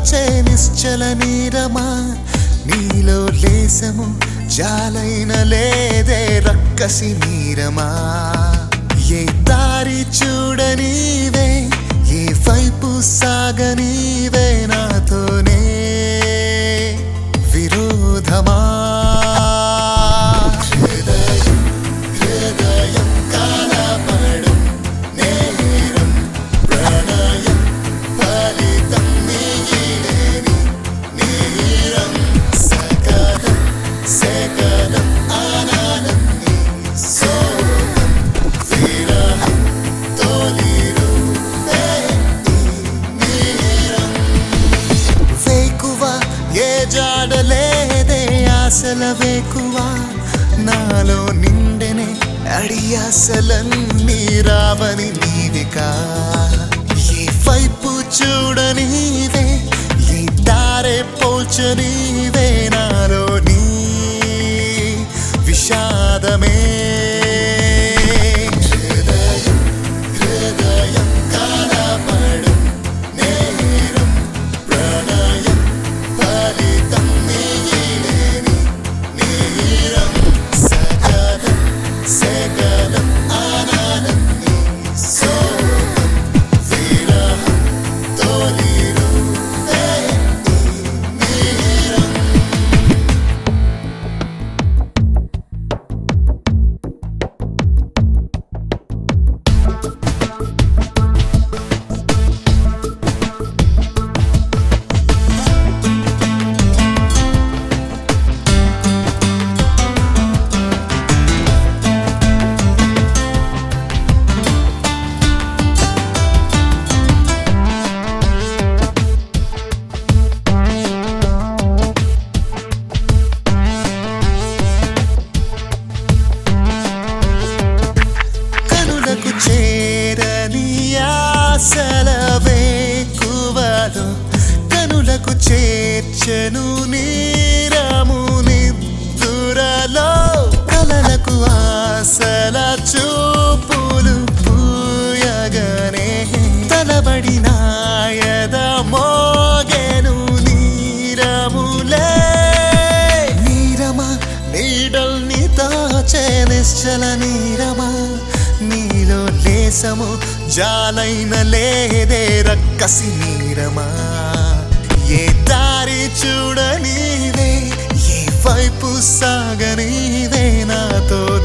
దోచే నిశ్చల నీరమా నీలో లేసము జాలైన లేదే రక్కసి నీరమా ఏ దారి చూడనీవే ఏ వైపు సాగనీవే నాతోనే విరోధమా హృదయం హృదయం కాలపడం నేరం ప్రణయం ఫలితం నీలేని నీరం సకలం సకలం ఆనందం నీ సోగం విరహం తొలిరు నీరం వేకువ ఏ జాడలేదే ఆశల వేకువ నాలో నిండెనే అడి ఆశలన్నీ రావని నీవికా ఏ వైపు చూడనీవే ఏ దారే పోల్చనీవే నాలో నీ విషాదమే హృదయం హృదయం కాలపడం నేరం ప్రణయం ఫలితం నీలేని నీరం సకలం సకలం ఆనందం నీ సోగం విరహం తొలిరు నీరం కనులకు చేరని ఆశల వేకువలో కనులకు చేర్చను నీరము నిద్దురలో కలలకు ఆశల చూపులు పూయగనే తలబడి నాయద మోగెను నీరములే నీరమా నీడల్ని దాచే నిశ్చల నీరమా నీలో లేసము జాలైన లేదే రక్కసి నీరమా ఏ దారి చూడనీవే ఏ వైపు సాగనీవే నాతో